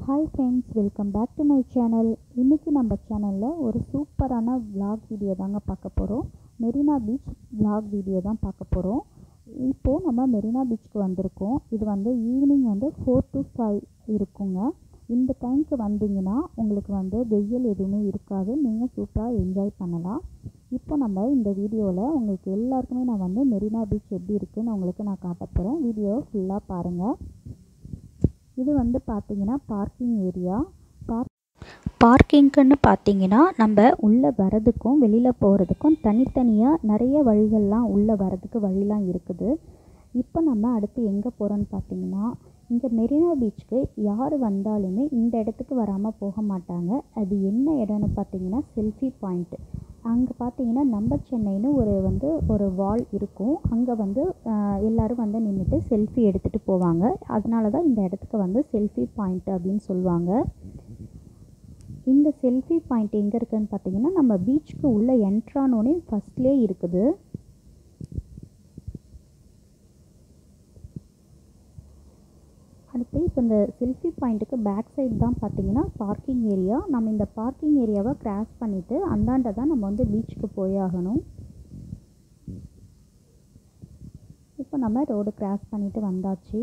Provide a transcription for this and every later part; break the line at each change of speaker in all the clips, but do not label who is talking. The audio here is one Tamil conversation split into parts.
hi friends welcome back to my channel இன்றைக்கி நம்ம சேனலில் ஒரு சூப்பரான vlog வீடியோ தாங்க பார்க்க போகிறோம் மெரினா பீச் vlog வீடியோ தான் பார்க்க போகிறோம் இப்போது நம்ம மெரினா பீச்சுக்கு வந்திருக்கோம் இது வந்து ஈவினிங் வந்து ஃபோர் டு ஃபைவ் இருக்குங்க இந்த டைமுக்கு வந்தீங்கன்னா உங்களுக்கு வந்து வெயில் எதுவுமே இருக்காது நீங்கள் சூப்பராக என்ஜாய் பண்ணலாம் இப்போ நம்ம இந்த வீடியோவில் உங்களுக்கு எல்லாருக்குமே நான் வந்து மெரினா பீச் எப்படி இருக்குன்னு உங்களுக்கு நான் காட்ட போகிறேன் வீடியோ ஃபுல்லாக பாருங்கள் இது வந்து பார்த்தீங்கன்னா பார்க்கிங் ஏரியா பார்க் பார்க்கிங்க்குன்னு பார்த்தீங்கன்னா நம்ம உள்ளே வரதுக்கும் வெளியில் போகிறதுக்கும் தனித்தனியாக நிறைய வழிகள்லாம் உள்ளே வரதுக்கு வழிலாம் இருக்குது இப்போ நம்ம அடுத்து எங்கே போகிறோன்னு பார்த்தீங்கன்னா இங்கே மெரினா பீச்சுக்கு யார் வந்தாலுமே இந்த இடத்துக்கு வராமல் போக மாட்டாங்க அது என்ன இடம்னு பார்த்தீங்கன்னா செல்ஃபி பாயிண்ட்டு அங்கே பார்த்தீங்கன்னா நம்ம சென்னைன்னு ஒரு வந்து ஒரு வால் இருக்கும் அங்கே வந்து ஆஹ், எல்லாரும் வந்து நின்றுட்டு செல்ஃபி எடுத்துகிட்டு போவாங்க அதனால தான் இந்த இடத்துக்கு வந்து செல்ஃபி பாயிண்ட் அப்படின்னு சொல்லுவாங்க இந்த செல்ஃபி பாயிண்ட் எங்கே இருக்குதுன்னு பார்த்தீங்கன்னா நம்ம பீச்சுக்கு உள்ளே என்ட்ரானோடனே ஃபஸ்ட்லேயே இருக்குது அடுத்து இப்போ இந்த செல்ஃபி பாயிண்ட்டுக்கு பேக் சைடு தான் பார்த்தீங்கன்னா பார்க்கிங் ஏரியா நம்ம இந்த பார்க்கிங் ஏரியாவை கிராஸ் பண்ணிவிட்டு அந்தாண்ட தான் நம்ம வந்து பீச்சுக்கு போய் ஆகணும் இப்போ நம்ம ரோடு கிராஸ் பண்ணிட்டு வந்தாச்சு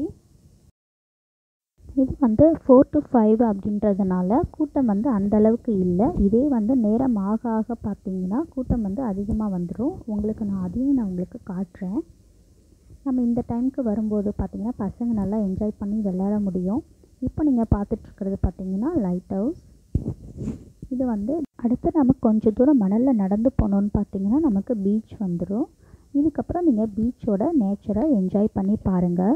இது வந்து ஃபோர் டு ஃபைவ் அப்படின்றதுனால கூட்டம் வந்து அந்த அளவுக்கு இல்லை இதே வந்து நேரம் ஆக ஆக பார்த்தீங்கன்னா கூட்டம் வந்து அதிகமாக வந்துடும் உங்களுக்கு நான் அதையும் நான் உங்களுக்கு காட்டுறேன் நம்ம இந்த டைமுக்கு வரும்போது பார்த்தீங்கன்னா பசங்க நல்லா என்ஜாய் பண்ணி விளையாட முடியும் இப்போ நீங்கள் பார்த்துட்ருக்கிறது பார்த்தீங்கன்னா லைட் ஹவுஸ் இது வந்து அடுத்து நம்ம கொஞ்சம் தூரம் மணலில் நடந்து போனோன்னு பார்த்தீங்கன்னா நமக்கு பீச் வந்துடும் இதுக்கப்புறம் நீங்கள் பீச்சோட நேச்சரை என்ஜாய் பண்ணி பாருங்கள்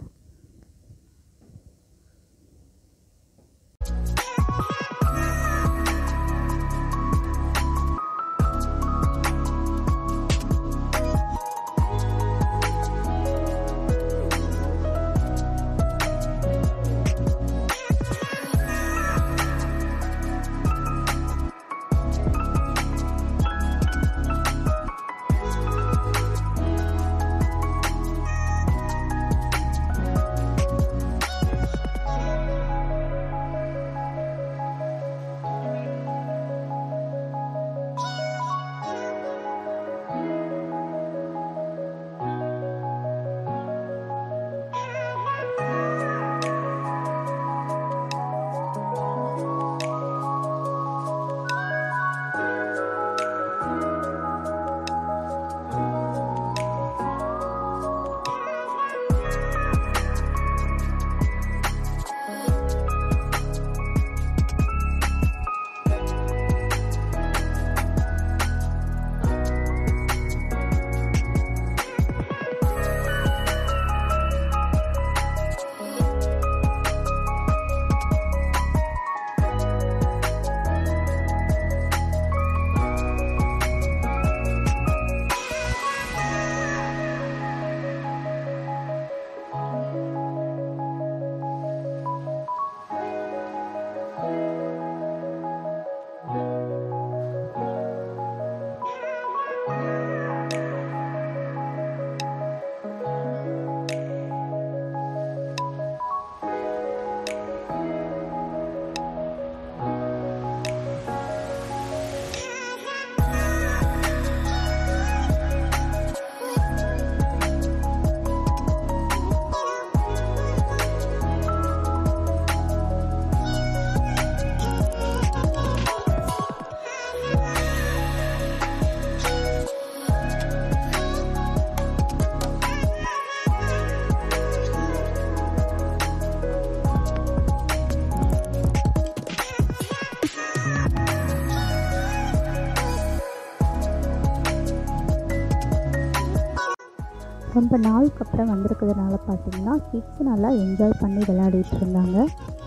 ரொம்ப நாளுக்கு அப்புறம் வந்திருக்கிறதுனால பார்த்தீங்கன்னா கிட்ஸ் நல்லா என்ஜாய் பண்ணி விளையாடிட்டு இருந்தாங்க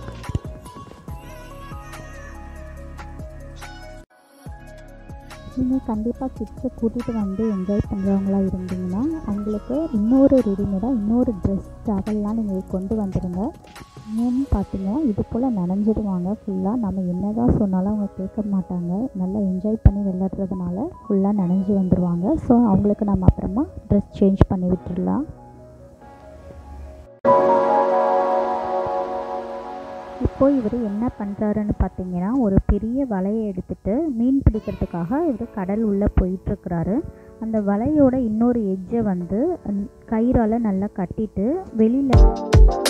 நீங்கள் கண்டிப்பாக கிட்ஸை கூட்டிகிட்டு வந்து என்ஜாய் பண்ணுறவங்களா இருந்தீங்கன்னா அவங்களுக்கு இன்னொரு ரெடிமேடாக இன்னொரு ட்ரெஸ் டவல்லாம் நீங்கள் கொண்டு வந்துடுங்க ஏன்னு பார்த்தீங்கன்னா இது போல் நனைஞ்சிடுவாங்க ஃபுல்லாக நம்ம என்ன தான் சொன்னாலும் அவங்க கேட்க மாட்டாங்க நல்லா என்ஜாய் பண்ணி விளையாடுறதுனால ஃபுல்லாக நனைஞ்சு வந்துடுவாங்க ஸோ அவங்களுக்கு நம்ம அப்புறமா ட்ரெஸ் சேஞ்ச் பண்ணி விட்டுடலாம் இப்போ இவர் என்ன பண்ணுறாருன்னு பார்த்தீங்கன்னா ஒரு பெரிய வலையை எடுத்துட்டு மீன் பிடிக்கிறதுக்காக இவர் கடல் உள்ளே போயிட்டுருக்கிறாரு அந்த வலையோட இன்னொரு எட்ஜை வந்து கயிறால் நல்லா கட்டிட்டு வெளியில்